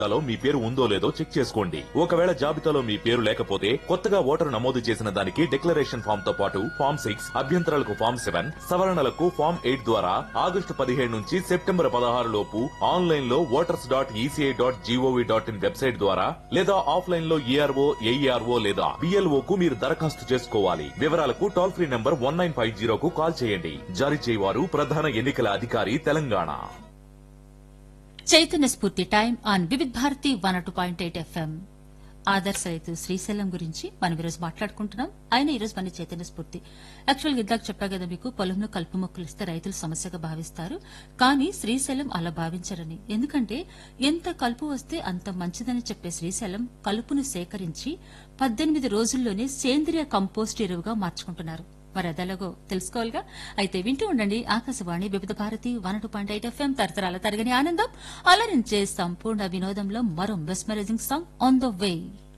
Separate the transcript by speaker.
Speaker 1: జాబితాలో మీ పేరు ఉందో లేదో చెక్ చేసుకోండి ఒకవేళ జాబితాలో మీ పేరు లేకపోతే కొత్తగా ఓటరు నమోదు చేసిన దానికి డిక్లరేషన్ ఫామ్ తో పాటు ఫామ్ సిక్స్ అభ్యంతరాలకు ఫామ్ సెవెన్ సవరణలకు ఫామ్ ఎయిట్ ద్వారా ఆగస్టు పదిహేడు నుంచి సెప్టెంబర్ పదహారు లోపు ఆన్లైన్ లో voters dot ECI dot GOV dot in website ద్వారా లేదా ఆఫ్లైన్ లో ఈఆర్ఓ ఏఈఆర్ఓ లేదా బిఎల్ఓ కు మీరు దరఖాస్తు చేసుకోవాలి వివరాలకు toll free number one nine five జీరోకు కాల్ చేయండి జారీ చేయవారు ప్రధాన ఎన్నికల అధికారి తెలంగాణ
Speaker 2: చైతన్య స్ఫూర్తి time on Vividh Bharati one two point eight FM ఆదర్శ రైతు శ్రీశైలం గురించి మనం ఈరోజు మాట్లాడుకుంటున్నాం ఆయన ఈరోజు మన చైతన్య స్ఫూర్తి యాక్చువల్ గా ఇందాక చెప్పా కదా మీకు పొలంలో కలుపు మొక్కలు ఇస్తే రైతులు సమస్యగా భావిస్తారు కానీ శ్రీశైలం అలా భావించరని ఎందుకంటే ఎంత కలుపు వస్తే అంత మంచిదని చెప్పే శ్రీశైలం కలుపును సేకరించి పద్దెనిమిది రోజుల్లోనే సేంద్రియ కంపోస్ట్ ఎరువుగా మార్చుకుంటున్నారు మరి అదెలాగో తెలుసుకోవాలిగా అయితే వింటూ ఉండండి Akashvani Vividh Bharati one two point eight FM తరతరాల తరగని ఆనందం అలరించే సంపూర్ణ వినోదంలో మరో mesmerising song on the way